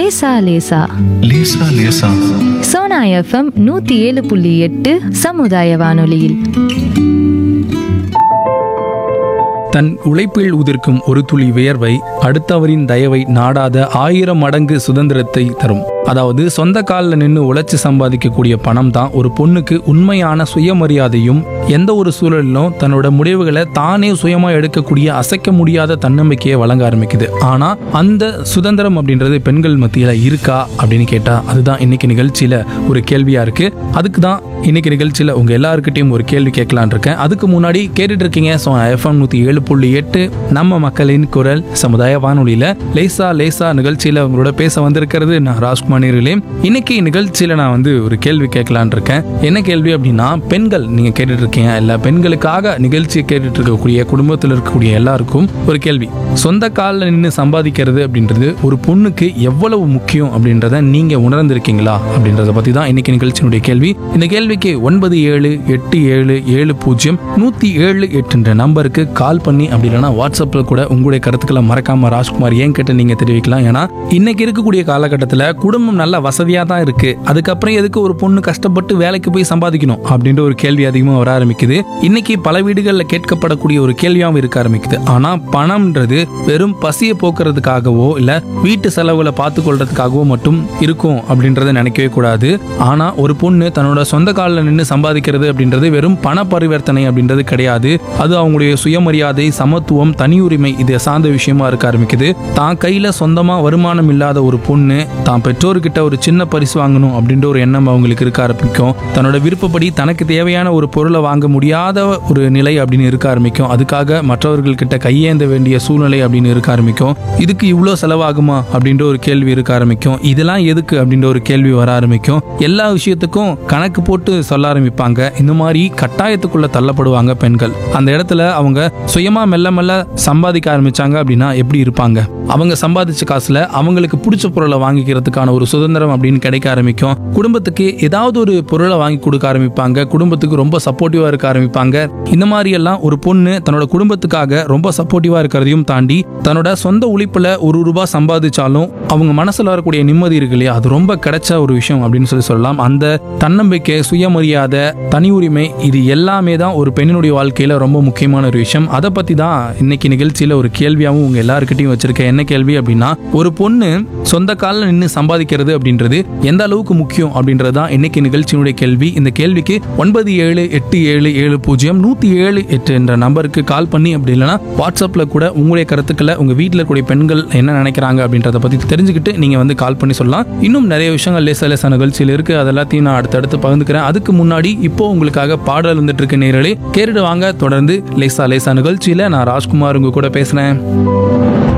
லேசா லேசா லேசா லேசா சோனா எஃப்எம் நூத்தி ஏழு புள்ளி எட்டு சமுதாய வானொலியில் தன் உழைப்பில் உதிர்க்கும் ஒரு துளி வியர்வை அடுத்தவரின் தயவை நாடாத ஆயிரம் மடங்கு சுதந்திரத்தை தரும் அதாவது சொந்த காலில் நின்று உழைச்சி சம்பாதிக்கக்கூடிய பணம் தான் ஒரு பொண்ணுக்கு உண்மையான சுயமரியாதையும் எந்த ஒரு சூழலிலும் தன்னோட முடிவுகளை தானே சுயமா எடுக்கக்கூடிய அசைக்க முடியாத தன்னம்பிக்கையை வழங்க ஆரம்பிக்குது ஆனா அந்த சுதந்திரம் அப்படின்றது பெண்கள் மத்தியில இருக்கா அப்படின்னு கேட்டா அதுதான் இன்னைக்கு நிகழ்ச்சியில ஒரு கேள்வியா இருக்கு அதுக்கு தான் இன்னைக்கு நிகழ்ச்சியில உங்க எல்லாருக்கிட்டையும் ஒரு கேள்வி கேட்கலான் இருக்கேன் அதுக்கு முன்னாடி கேட்டுட்டு இருக்கீங்க ஸோ எஃப்எம் நூத்தி ஏழு புள்ளி எட்டு நம்ம மக்களின் குரல் சமுதாய வானொலியில லேசா லேசா நிகழ்ச்சியில உங்களோட பேச வந்திருக்கிறது நான் ராஜ்குமார் நேர்களே இன்னைக்கு நிகழ்ச்சியில நான் வந்து ஒரு கேள்வி கேட்கலான் இருக்கேன் என்ன கேள்வி அப்படின்னா பெண்கள் நீங்க கேட்டுட்டு இருக்கீங்க இல்ல பெண்களுக்காக நிகழ்ச்சியை கேட்டுட்டு இருக்கக்கூடிய குடும்பத்தில் இருக்கக்கூடிய எல்லாருக்கும் ஒரு கேள்வி சொந்த காலில் நின்று சம்பாதிக்கிறது அப்படின்றது ஒரு பொண்ணுக்கு எவ்வளவு முக்கியம் அப்படின்றத நீங்க உணர்ந்திருக்கீங்களா அப்படின்றத பத்தி தான் இன்னைக்கு நிகழ்ச்சியினுடைய கேள்வி இந்த கேள்விக்கு ஒன்பது ஏழு எட்டு ஏழு ஏழு பூஜ்ஜியம் நூத்தி ஏழு எட்டுன்ற நம்பருக்கு கால் பண்ணி அப்படி இல்லைன்னா வாட்ஸ்அப்ல கூட உங்களுடைய கருத்துக்களை மறக்காம ராஜ்குமார் ஏன் கேட்டு நீங்க தெரிவிக்கலாம் ஏன்னா இன்னைக்கு இருக்கக்கூடிய காலகட்டத்தில் குடும்பம் நல்ல வசதியா தான் இருக்கு அதுக்கப்புறம் எதுக்கு ஒரு பொண்ணு கஷ்டப்பட்டு வேலைக்கு போய் சம்பாதிக்கணும் அப்படின்ற ஒரு கேள்வி அதிகமாக வர ஆரம்பிக்குது இன்னைக்கு பல வீடுகளில் கேட்கப்படக்கூடிய ஒரு கேள்வியாகவும் இருக்க ஆரம்பிக்குது ஆனா பணம்ன்றது வெறும் பசியை போக்குறதுக்காகவோ இல்ல வீட்டு செலவுகளை பார்த்து கொள்றதுக்காகவோ மட்டும் இருக்கும் அப்படின்றத நினைக்கவே கூடாது ஆனா ஒரு பொண்ணு தன்னோட சொந்த காலில் நின்று சம்பாதிக்கிறது அப்படின்றது வெறும் பண பரிவர்த்தனை அப்படின்றது கிடையாது அது அவங்களுடைய சுயமரியாதை சமத்துவம் தனியுரிமை இது சார்ந்த விஷயமா இருக்க ஆரம்பிக்குது தான் கையில சொந்தமா வருமானம் இல்லாத ஒரு பொண்ணு தான் பெற்றோர்கிட்ட ஒரு சின்ன பரிசு வாங்கணும் அப்படின்ற ஒரு எண்ணம் அவங்களுக்கு இருக்க ஆரம்பிக்கும் தன்னோட விருப்பப்படி தனக்கு தேவையான ஒரு பொருளை வாங்க முடியாத ஒரு நிலை அப்படின்னு இருக்க ஆரம்பிக்கும் அதுக்காக மற்றவர்கள்கிட்ட கையேந்த வேண்டிய சூழ்நிலை அப்படின்னு இருக்க ஆரம்பிக்கும் இதுக்கு இவ்வளோ செலவாகுமா அப்படின்ற ஒரு கேள்வி இருக்க ஆரம்பிக்கும் இதெல்லாம் எதுக்கு அப்படின்ற ஒரு கேள்வி வர ஆரம்பிக்கும் எல்லா விஷயத்துக்கும் கணக்கு போட்டு சொல்ல ஆரம்பிப்பாங்க இந்த மாதிரி கட்டாயத்துக்குள்ள தள்ளப்படுவாங்க பெண்கள் அந்த இடத்துல அவங்க சுயமா மெல்ல மெல்ல சம்பாதிக்க ஆரம்பிச்சாங்க அப்படின்னா எப்படி இருப்பாங்க அவங்க சம்பாதிச்ச காசுல அவங்களுக்கு பிடிச்ச பொருளை வாங்கிக்கிறதுக்கான ஒரு சுதந்திரம் அப்படின்னு கிடைக்க ஆரம்பிக்கும் குடும்பத்துக்கு ஏதாவது ஒரு பொருளை வாங்கி கொடுக்க ஆரம்பிப்பாங்க குடும்பத்துக்கு ரொம்ப சப்போர்ட்டிவா இருக்க ஆரம்பிப்பாங்க இந்த மாதிரி எல்லாம் ஒரு பொண்ணு தன்னோட குடும்பத்துக்காக ரொம்ப சப்போர்ட்டிவா இருக்கிறதையும் தாண்டி தன்னோட சொந்த உழைப்புல ஒரு ரூபாய் சம்பாதிச்சாலும் அவங்க மனசுல வரக்கூடிய நிம்மதி இருக்கு இல்லையா அது ரொம்ப கிடைச்ச ஒரு விஷயம் அப்படின்னு சொல்லி சொல்லலாம் அந்த தன்னம்பிக்கை சுயமரியாதை தனி உரிமை இது எல்லாமே தான் ஒரு பெண்ணினுடைய வாழ்க்கையில ரொம்ப முக்கியமான ஒரு விஷயம் அதை பத்தி தான் இன்னைக்கு நிகழ்ச்சியில ஒரு கேள்வியாகவும் உங்க எல்லாருக்கிட்டையும் வச்சிருக்கேன் என்ன கேள்வி அப்படின்னா ஒரு பொண்ணு சொந்த காலில் நின்று சம்பாதிக்கிறது அப்படின்றது எந்த அளவுக்கு முக்கியம் அப்படின்றது தான் இன்னைக்கு நிகழ்ச்சியினுடைய கேள்வி இந்த கேள்விக்கு ஒன்பது ஏழு எட்டு ஏழு ஏழு பூஜ்ஜியம் நூத்தி ஏழு எட்டு என்ற நம்பருக்கு கால் பண்ணி அப்படி இல்லைன்னா வாட்ஸ்அப்ல கூட உங்களுடைய கருத்துக்களை உங்க வீட்டில் இருக்கக்கூடிய பெண்கள் என்ன நினைக்கிறாங்க அப்படின்றத பத்தி தெரிஞ்சுக்கிட்டு நீங்க வந்து கால் பண்ணி சொல்லலாம் இன்னும் நிறைய விஷயங்கள் லேச லேசா நிகழ்ச்சியில் இருக்கு அது எல்லாத்தையும் நான் அடுத்தடுத்து பகிர்ந்துக்கிறேன் அதுக்கு முன்னாடி இப்போ உங்களுக்காக பாடல் வந்துட்டு இருக்க நேரலே கேட்டுட்டு வாங்க தொடர்ந்து லேசா லேசா நிகழ்ச்சியில நான் ராஜ்குமார் உங்க கூட பேசுறேன்